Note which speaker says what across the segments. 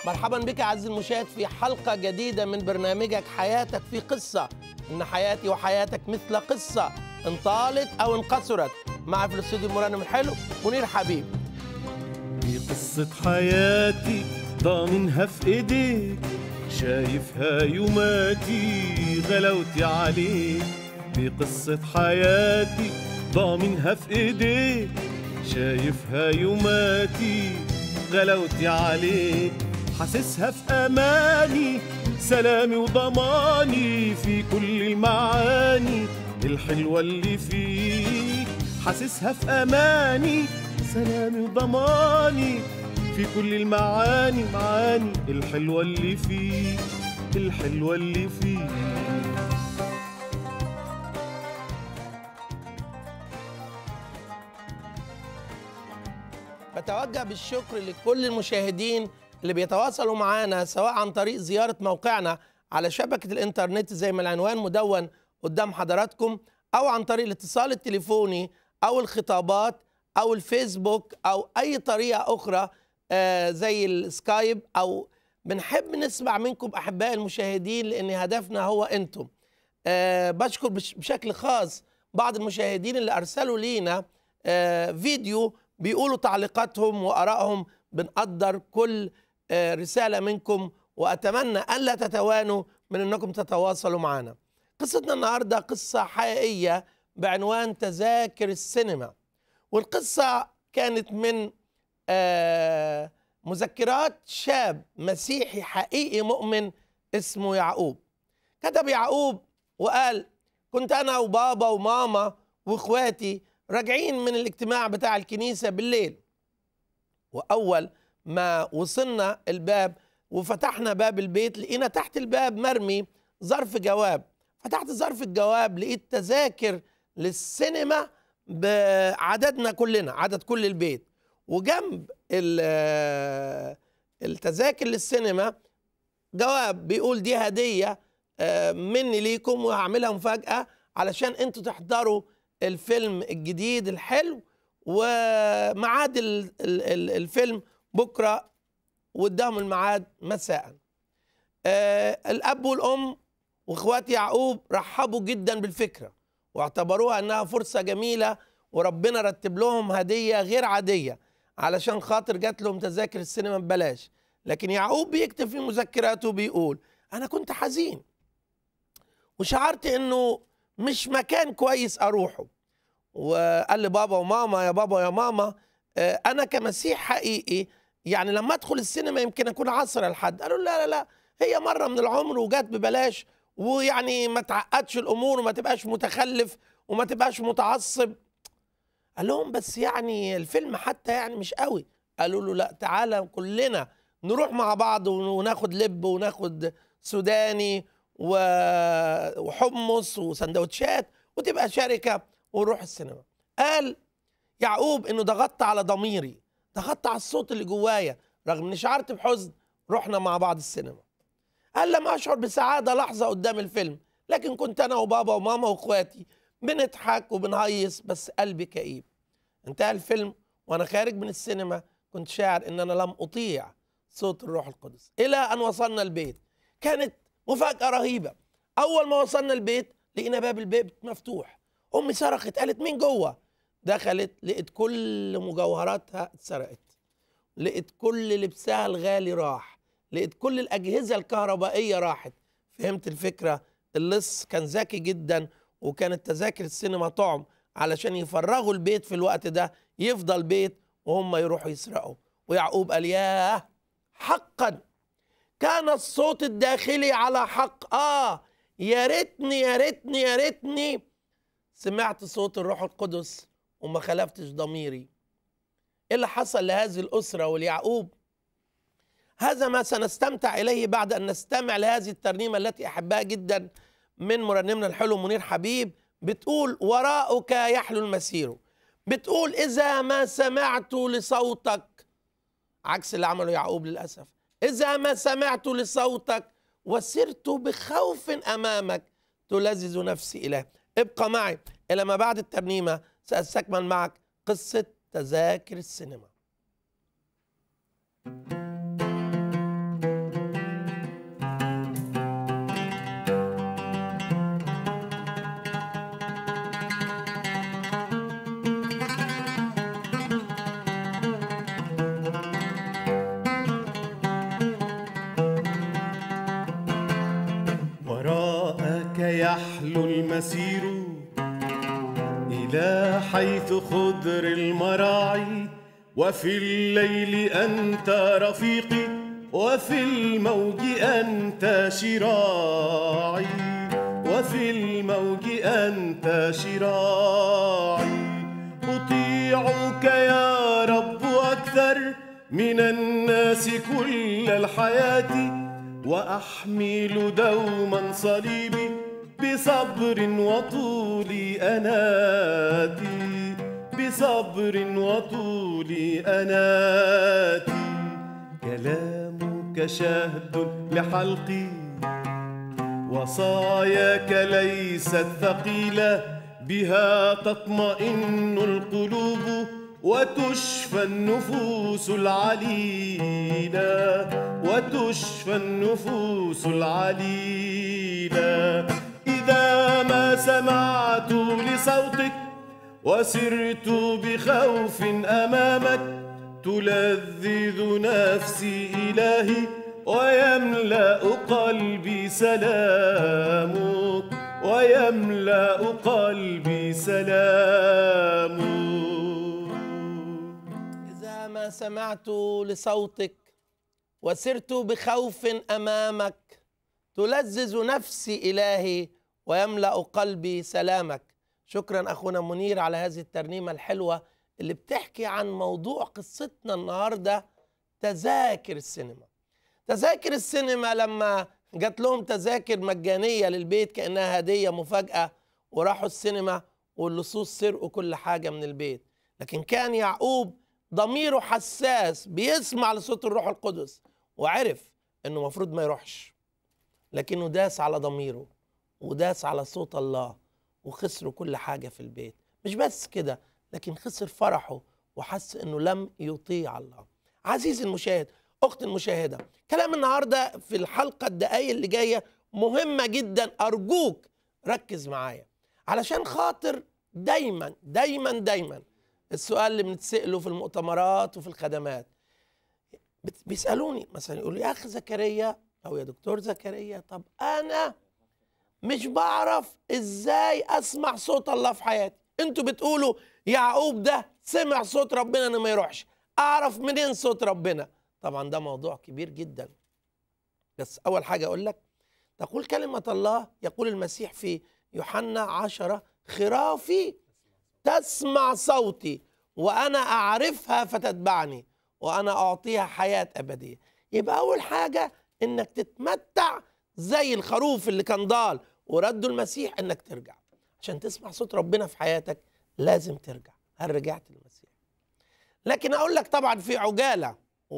Speaker 1: مرحبا بك عزيزي المشاهد في حلقة جديدة من برنامجك حياتك في قصة إن حياتي وحياتك مثل قصة إن طالت أو انقصرت معي في الاستوديو المرنم الحلو منير حبيب
Speaker 2: دي قصة حياتي ضامنها في ايديك شايفها يوماتي غلاوتي عليك دي قصة حياتي ضامنها في ايديك شايفها يوماتي غلاوتي عليك حاسسها في اماني سلامي وضماني في كل المعاني الحلوة اللي فيك حاسسها في اماني سلامي وضماني في كل المعاني معاني الحلوة اللي فيك الحلوة اللي فيك
Speaker 1: بتوجه بالشكر لكل المشاهدين اللي بيتواصلوا معانا سواء عن طريق زيارة موقعنا على شبكة الإنترنت زي ما العنوان مدون قدام حضراتكم أو عن طريق الاتصال التليفوني أو الخطابات أو الفيسبوك أو أي طريقة أخرى آه، زي السكايب أو بنحب نسمع منكم أحبائي المشاهدين لأن هدفنا هو أنتم آه، بشكر بش- بشكل خاص بعض المشاهدين اللي أرسلوا لينا آه، فيديو بيقولوا تعليقاتهم وآرائهم بنقدر كل آه، رسالة منكم وأتمنى ألا تتوانوا من أنكم تتواصلوا معنا قصتنا النهاردة قصة حقيقية بعنوان تذاكر السينما والقصة كانت من آه، مذكرات شاب مسيحي حقيقي مؤمن اسمه يعقوب كتب يعقوب وقال كنت انا وبابا وماما واخواتي راجعين من الاجتماع بتاع الكنيسه بالليل واول ما وصلنا الباب وفتحنا باب البيت لقينا تحت الباب مرمي ظرف جواب فتحت ظرف الجواب لقيت تذاكر للسينما بعددنا كلنا عدد كل البيت وجنب ال- التذاكر للسينما جواب بيقول دي هدية آه، مني ليكم وهعملها مفاجأة علشان انتوا تحضروا الفيلم الجديد الحلو وميعاد ال- ال- ال- الفيلم بكرة واداهم الميعاد مساء آه، الأب والأم واخوات يعقوب رحبوا جدا بالفكرة واعتبروها انها فرصة جميلة وربنا رتب لهم هدية غير عادية علشان خاطر جات لهم تذاكر السينما ببلاش لكن يعقوب بيكتب في مذكراته بيقول انا كنت حزين وشعرت انه مش مكان كويس اروحه وقال لي بابا وماما يا بابا يا ماما آه، انا كمسيح حقيقي يعني لما ادخل السينما يمكن اكون عصر لحد قالوا لا لا لا هي مره من العمر وجات ببلاش ويعني ما تعقدش الامور وما تبقاش متخلف وما تبقاش متعصب قال لهم بس يعني الفيلم حتى يعني مش قوي قالوا له لا تعالى كلنا نروح مع بعض وناخد لب وناخد سوداني و- وحمص وسندوتشات وتبقى شركة ونروح السينما قال يعقوب انه ضغطت على ضميري ضغطت على الصوت اللي جوايا رغم اني شعرت بحزن رحنا مع بعض السينما قال لم اشعر بسعاده لحظه قدام الفيلم لكن كنت انا وبابا وماما واخواتي بنضحك وبنهيص بس قلبي كئيب انتهى الفيلم وانا خارج من السينما كنت شاعر ان انا لم اطيع صوت الروح القدس الى ان وصلنا البيت كانت مفاجاه رهيبه اول ما وصلنا البيت لقينا باب البيت مفتوح امي صرخت قالت مين جوه دخلت لقيت كل مجوهراتها اتسرقت لقيت كل لبسها الغالي راح لقيت كل الأجهزة الكهربائية راحت فهمت الفكرة اللص كان ذكي جدا وكانت تذاكر السينما طعم علشان يفرغوا البيت في الوقت ده يفضل بيت وهم يروحوا يسرقوا ويعقوب قال ياه حقا كان الصوت الداخلي على حق اه يا ريتني يا ريتني يا ريتني سمعت صوت الروح القدس وما خلفتش ضميري ايه اللي حصل لهذه الاسره وليعقوب هذا ما سنستمتع اليه بعد ان نستمع لهذه الترنيمه التي احبها جدا من مرنمنا الحلو منير حبيب بتقول وراءك يحلو المسير بتقول اذا ما سمعت لصوتك عكس اللي عمله يعقوب للاسف اذا ما سمعت لصوتك وسرت بخوف امامك تلذذ نفسي اله ابقى معي الى ما بعد الترنيمه ساستكمل معك قصه تذاكر السينما
Speaker 2: يحلو المسير إلى حيث خضر المراعي وفي الليل أنت رفيقي وفي الموج أنت شراعي وفي الموج أنت شراعي أطيعك يا رب أكثر من الناس كل الحياة وأحمل دوما صليبي بصبر وطول أناتي بصبر وطول أناتي كلامك شهد لحلقي وصاياك ليست ثقيلة بها تطمئن القلوب وتشفى النفوس العليلة وتشفى النفوس العليلة إذا ما سمعت لصوتك وسرت بخوف أمامك تلذذ نفسي إلهي ويملأ قلبي سلامك ويملأ قلبي سلامك
Speaker 1: إذا ما سمعت لصوتك وسرت بخوف أمامك تلذذ نفسي إلهي ويملأ قلبي سلامك شكرا أخونا منير على هذه الترنيمة الحلوة اللي بتحكي عن موضوع قصتنا النهاردة تذاكر السينما تذاكر السينما لما جات لهم تذاكر مجانية للبيت كأنها هدية مفاجأة وراحوا السينما واللصوص سرقوا كل حاجة من البيت لكن كان يعقوب ضميره حساس بيسمع لصوت الروح القدس وعرف انه المفروض ما يروحش لكنه داس على ضميره وداس على صوت الله وخسروا كل حاجة في البيت مش بس كده لكن خسر فرحه وحس انه لم يطيع الله عزيزي المشاهد اخت المشاهدة كلام النهاردة في الحلقة الدقايق اللي جاية مهمة جدا ارجوك ركز معايا علشان خاطر دايما دايما دايما السؤال اللي بنتسأله في المؤتمرات وفي الخدمات بت- بيسألوني مثلا يقولوا يا أخ زكريا أو يا دكتور زكريا طب أنا مش بعرف إزاي أسمع صوت الله في حياتي أنتوا بتقولوا يعقوب ده سمع صوت ربنا إنه ما يروحش أعرف منين صوت ربنا طبعا ده موضوع كبير جدا بس أول حاجة أقول لك تقول كلمة الله يقول المسيح في يوحنا عشرة خرافي تسمع صوتي وأنا أعرفها فتتبعني وأنا أعطيها حياة أبدية يبقى أول حاجة إنك تتمتع زي الخروف اللي كان ضال ورده المسيح إنك ترجع عشان تسمع صوت ربنا في حياتك لازم ترجع هل رجعت للمسيح لكن أقول لك طبعا في عجالة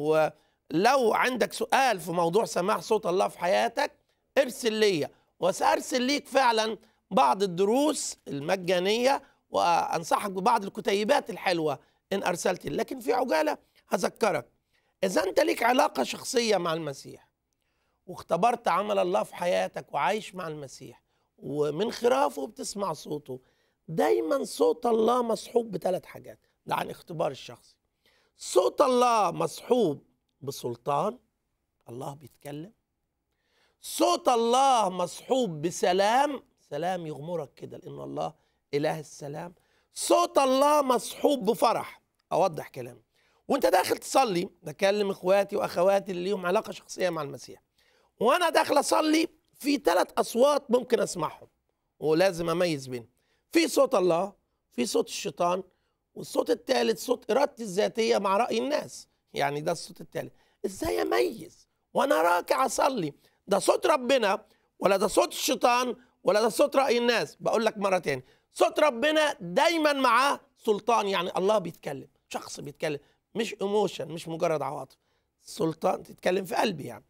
Speaker 1: ولو عندك سؤال في موضوع سماع صوت الله في حياتك ارسل ليا وسأرسل ليك فعلا بعض الدروس المجانية وأنصحك ببعض الكتيبات الحلوة إن أرسلت لي. لكن في عجالة هذكرك إذا أنت ليك علاقة شخصية مع المسيح واختبرت عمل الله في حياتك وعايش مع المسيح ومن خرافه بتسمع صوته دايما صوت الله مصحوب بثلاث حاجات ده عن اختبار الشخصي صوت الله مصحوب بسلطان الله بيتكلم صوت الله مصحوب بسلام سلام يغمرك كده لأن الله إله السلام صوت الله مصحوب بفرح أوضح كلامي وانت داخل تصلي بكلم اخواتي واخواتي اللي ليهم علاقه شخصيه مع المسيح وانا داخل اصلي في ثلاث اصوات ممكن اسمعهم ولازم اميز بينهم في صوت الله في صوت الشيطان والصوت الثالث صوت ارادتي الذاتيه مع راي الناس يعني ده الصوت الثالث ازاي اميز وانا راكع اصلي ده صوت ربنا ولا ده صوت الشيطان ولا ده صوت راي الناس بقول لك مره تاني صوت ربنا دايما معاه سلطان يعني الله بيتكلم شخص بيتكلم مش ايموشن مش مجرد عواطف سلطان تتكلم في قلبي يعني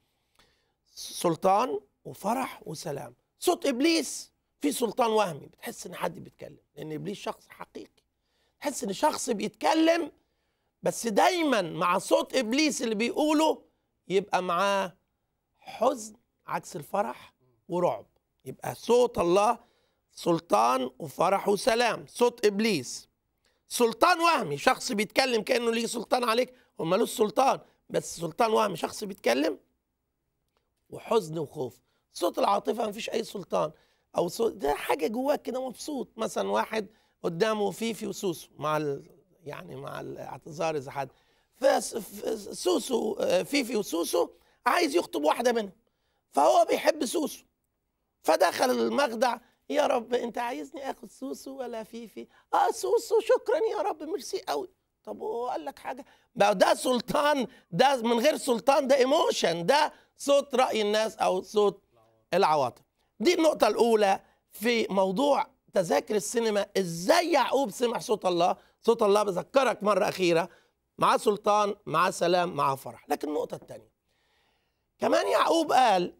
Speaker 1: سلطان وفرح وسلام صوت ابليس في سلطان وهمي بتحس ان حد بيتكلم لان ابليس شخص حقيقي تحس ان شخص بيتكلم بس دايما مع صوت ابليس اللي بيقوله يبقى معاه حزن عكس الفرح ورعب يبقى صوت الله سلطان وفرح وسلام صوت ابليس سلطان وهمي شخص بيتكلم كانه ليه سلطان عليك هو ملوش سلطان بس سلطان وهمي شخص بيتكلم وحزن وخوف صوت العاطفه مفيش اي سلطان او صوت ده حاجه جواك كده مبسوط مثلا واحد قدامه فيفي وسوسو مع ال... يعني مع الاعتذار اذا حد فس- ف- سوسو آه، فيفي وسوسو عايز يخطب واحده منهم فهو بيحب سوسو فدخل المخدع يا رب انت عايزني اخد سوسو ولا فيفي اه سوسو شكرا يا رب ميرسي قوي طب هو قال لك حاجه بقى ده سلطان ده من غير سلطان ده ايموشن ده صوت راي الناس او صوت العواطف دي النقطه الاولى في موضوع تذاكر السينما ازاي يعقوب سمع صوت الله صوت الله بذكرك مره اخيره مع سلطان مع سلام مع فرح لكن النقطه الثانيه كمان يعقوب قال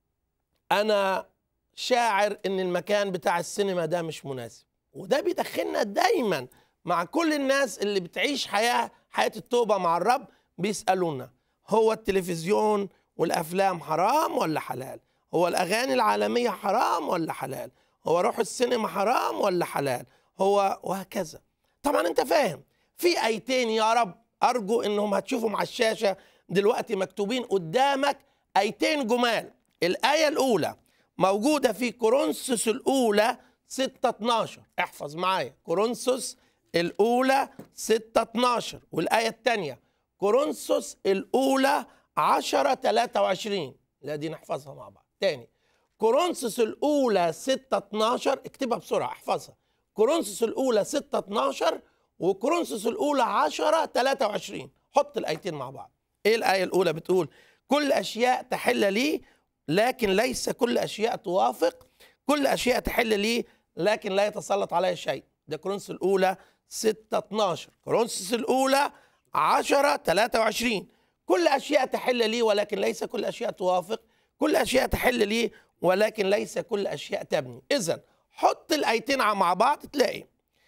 Speaker 1: انا شاعر ان المكان بتاع السينما ده مش مناسب وده بيدخلنا دايما مع كل الناس اللي بتعيش حياه حياه التوبه مع الرب بيسالونا هو التلفزيون والافلام حرام ولا حلال هو الاغاني العالميه حرام ولا حلال هو روح السينما حرام ولا حلال هو وهكذا طبعا انت فاهم في ايتين يا رب ارجو انهم هتشوفهم على الشاشه دلوقتي مكتوبين قدامك ايتين جمال الايه الاولى موجوده في كورنثوس الاولى 6 12 احفظ معايا كورنثوس الاولى 6 12 والايه الثانيه كورنثوس الاولى 10 23 لا دي نحفظها مع بعض تاني كورنثوس الاولى 6 12 اكتبها بسرعه احفظها كورنثوس الاولى 6 12 وكورنثوس الاولى 10 23 حط الايتين مع بعض ايه الايه الاولى بتقول كل اشياء تحل لي لكن ليس كل اشياء توافق كل اشياء تحل لي لكن لا يتسلط علي شيء ده كورنثوس الاولى 6 12 كورنثوس الاولى 10 23 كل اشياء تحل لي ولكن ليس كل اشياء توافق كل اشياء تحل لي ولكن ليس كل اشياء تبني اذا حط الايتين مع بعض تلاقي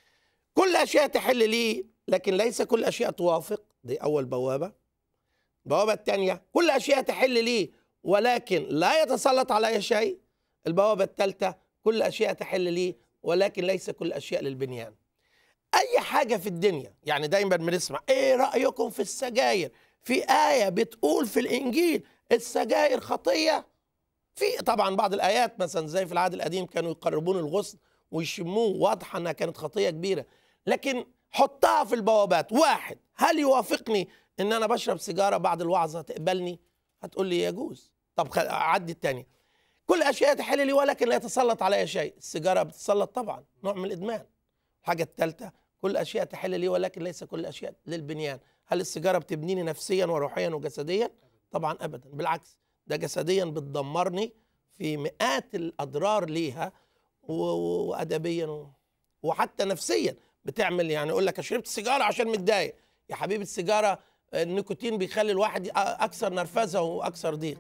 Speaker 1: كل اشياء تحل لي لكن ليس كل اشياء توافق دي اول بوابه البوابه الثانيه كل اشياء تحل لي ولكن لا يتسلط علي شيء البوابه الثالثه كل اشياء تحل لي ولكن ليس كل اشياء للبنيان اي حاجه في الدنيا يعني دايما بنسمع ايه رايكم في السجاير في ايه بتقول في الانجيل السجاير خطيه في طبعا بعض الايات مثلا زي في العهد القديم كانوا يقربون الغصن ويشموه واضحه انها كانت خطيه كبيره لكن حطها في البوابات واحد هل يوافقني ان انا بشرب سيجاره بعد الوعظه تقبلني هتقول لي يجوز طب خل- عدي الثانيه كل اشياء تحل لي ولكن لا يتسلط علي شيء السيجاره بتتسلط طبعا نوع من الادمان الحاجه الثالثه كل اشياء تحل لي ولكن ليس كل الاشياء للبنيان هل السيجاره بتبنيني نفسيا وروحيا وجسديا طبعا ابدا بالعكس ده جسديا بتدمرني في مئات الاضرار ليها و- و- وادبيا و- وحتى نفسيا بتعمل يعني يقول لك شربت سيجاره عشان متضايق يا حبيبي السيجاره النيكوتين بيخلي الواحد اكثر نرفزه واكثر ضيق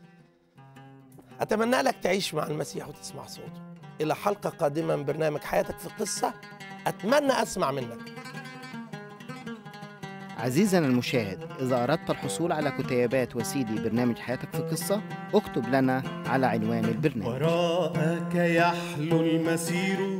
Speaker 1: اتمنى لك تعيش مع المسيح وتسمع صوته الى حلقه قادمه من برنامج حياتك في قصه اتمنى اسمع منك
Speaker 3: عزيزنا المشاهد إذا أردت الحصول على كتيبات وسيدي برنامج حياتك في قصة اكتب لنا على عنوان البرنامج
Speaker 2: وراءك يحلو المسير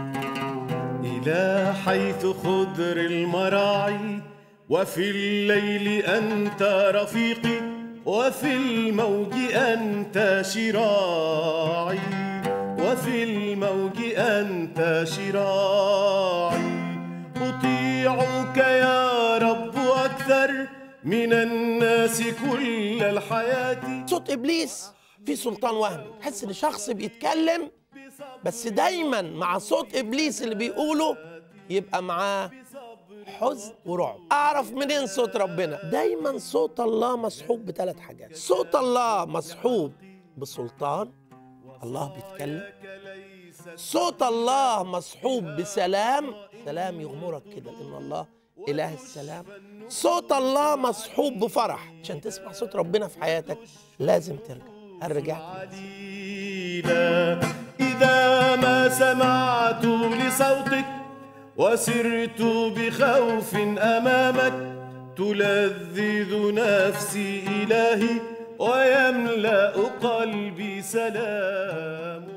Speaker 2: إلى حيث خضر المراعي وفي الليل أنت رفيقي وفي الموج أنت شراعي وفي الموج أنت شراعي أطيعك يا رب أكثر من الناس كل الحياة
Speaker 1: صوت ابليس في سلطان وهمي تحس ان شخص بيتكلم بس دايما مع صوت ابليس اللي بيقوله يبقى معاه حزن ورعب اعرف منين صوت ربنا دايما صوت الله مصحوب بثلاث حاجات صوت الله مصحوب بسلطان الله بيتكلم صوت الله مصحوب بسلام سلام يغمرك كده لان الله اله السلام صوت الله مصحوب بفرح عشان تسمع صوت ربنا في حياتك لازم ترجع هل رجعت
Speaker 2: قليلا إذا ما سمعت لصوتك وسرت بخوف أمامك تلذذ نفسي إلهي ويملأ قلبي سلام